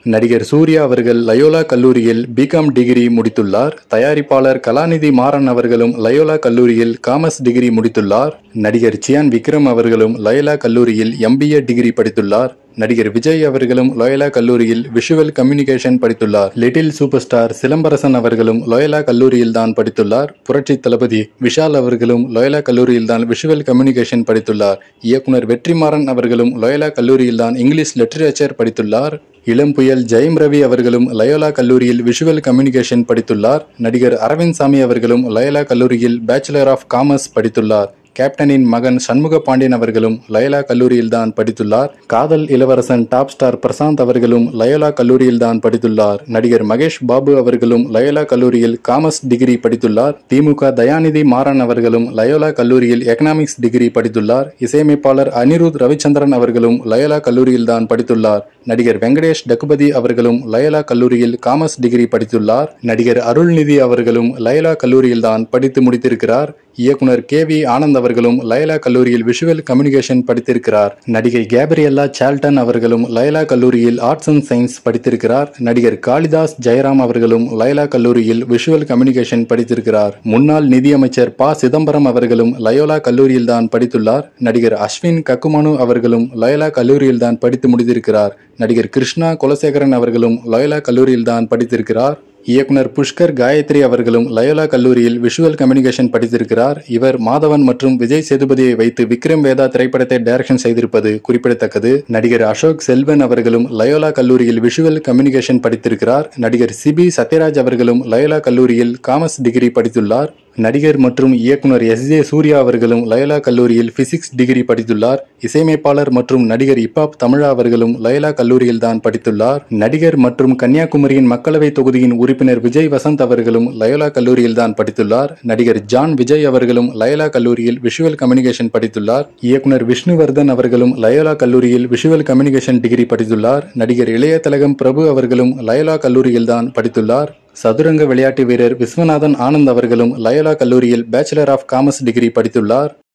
நடிகர் சூர்யா அவர்கள் லயோலா கல்லூரியில் பிகாம் டிகிரி முடித்துள்ளார் தயாரிப்பாளர் கலாநிதி மாறன் அவர்களும் லயோலா கல்லூரியில் காமர்ஸ் டிகிரி முடித்துள்ளார் நடிகர் சியான் விக்ரம் அவர்களும் லயோலா கல்லூரியில் எம்பிஏ டிகிரி படித்துள்ளார் நடிகர் விஜய் அவர்களும் லோயலா கல்லூரியில் விஷுவல் கம்யூனிகேஷன் படித்துள்ளார் லிட்டில் சூப்பர் ஸ்டார் சிலம்பரசன் அவர்களும் லோயலா கல்லூரியில் தான் படித்துள்ளார் புரட்சி தளபதி விஷால் அவர்களும் லோயலா கல்லூரியில் தான் விஷுவல் கம்யூனிகேஷன் படித்துள்ளார் இயக்குனர் வெற்றிமாறன் அவர்களும் லோயலா கல்லூரியில் தான் இங்கிலீஷ் லிட்டரேச்சர் படித்துள்ளார் இளம் புயல் ஜெயம் ரவி அவர்களும் லயோலா கல்லூரியில் விஷுவல் கம்யூனிகேஷன் படித்துள்ளார் நடிகர் அரவிந்த் சாமி அவர்களும் லயோலா கல்லூரியில் பேச்சுலர் ஆஃப் காமர்ஸ் படித்துள்ளார் கேப்டனின் மகன் சண்முக பாண்டியன் அவர்களும் லயோலா கல்லூரியில் தான் படித்துள்ளார் காதல் இளவரசன் டாப் ஸ்டார் பிரசாந்த் அவர்களும் லயோலா கல்லூரியில் தான் படித்துள்ளார் நடிகர் மகேஷ் பாபு அவர்களும் லயோலா கல்லூரியில் காமர்ஸ் டிகிரி படித்துள்ளார் திமுக தயாநிதி மாறன் அவர்களும் லயோலா கல்லூரியில் எக்கனாமிக்ஸ் டிகிரி படித்துள்ளார் இசையமைப்பாளர் அனிருத் ரவிச்சந்திரன் அவர்களும் லயோலா கல்லூரியில் தான் படித்துள்ளார் நடிகர் வெங்கடேஷ் டக்குபதி அவர்களும் லயோலா கல்லூரியில் காமர்ஸ் டிகிரி படித்துள்ளார் நடிகர் அருள்நிதி அவர்களும் லயோலா கல்லூரியில் தான் படித்து முடித்திருக்கிறார் இயக்குனர் கே வி ஆனந்த் அவர்களும் லயலா கல்லூரியில் விஷுவல் கம்யூனிகேஷன் படித்திருக்கிறார் நடிகை கேப்ரியல்லா சால்டன் அவர்களும் லயலா கல்லூரியில் ஆர்ட்ஸ் அண்ட் சயின்ஸ் படித்திருக்கிறார் நடிகர் காளிதாஸ் ஜெயராம் அவர்களும் லயலா கல்லூரியில் விஷுவல் கம்யூனிகேஷன் படித்திருக்கிறார் முன்னாள் நிதியமைச்சர் ப சிதம்பரம் அவர்களும் லயோலா கல்லூரியில் தான் படித்துள்ளார் நடிகர் அஸ்வின் கக்குமனு அவர்களும் லயலா கல்லூரியில் தான் படித்து முடித்திருக்கிறார் நடிகர் கிருஷ்ணா குலசேகரன் அவர்களும் லயோலா கல்லூரியில் தான் படித்திருக்கிறார் இயக்குனர் புஷ்கர் காயத்ரி அவர்களும் லயோலா கல்லூரியில் விஷுவல் கம்யூனிகேஷன் படித்திருக்கிறார் இவர் மாதவன் மற்றும் விஜய் சேதுபதியை வைத்து விக்ரம் வேதா திரைப்படத்தை டைரக்ஷன் செய்திருப்பது குறிப்பிடத்தக்கது நடிகர் அசோக் செல்வன் அவர்களும் லயோலா கல்லூரியில் விஷுவல் கம்யூனிகேஷன் படித்திருக்கிறார் நடிகர் சிபி சத்யராஜ் அவர்களும் லயோலா கல்லூரியில் காமர்ஸ் டிகிரி படித்துள்ளார் நடிகர் மற்றும் இயக்குனர் எஸ் ஜே சூர்யா அவர்களும் லயோலா கல்லூரியில் பிசிக்ஸ் டிகிரி படித்துள்ளார் இசையமைப்பாளர் மற்றும் நடிகர் இப்பாப் தமிழா அவர்களும் லயோலா கல்லூரியில் தான் படித்துள்ளார் நடிகர் மற்றும் கன்னியாகுமரியின் மக்களவை தொகுதியின் உறுப்பினர் விஜய் வசந்த் அவர்களும் லயோலா கல்லூரியில் தான் படித்துள்ளார் நடிகர் ஜான் விஜய் அவர்களும் லயோலா கல்லூரியில் விஷுவல் கம்யூனிகேஷன் படித்துள்ளார் இயக்குனர் விஷ்ணுவர்தன் அவர்களும் லயோலா கல்லூரியில் விஷுவல் கம்யூனிகேஷன் டிகிரி படித்துள்ளார் நடிகர் இளைய திலகம் பிரபு அவர்களும் லயோலா கல்லூரியில் தான் படித்துள்ளார் சதுரங்க விளையாட்டு வீரர் விஸ்வநாதன் ஆனந்த் அவர்களும் லயோலா கல்லூரியில் பேச்சுலர் ஆஃப் காமர்ஸ் டிகிரி படித்துள்ளார்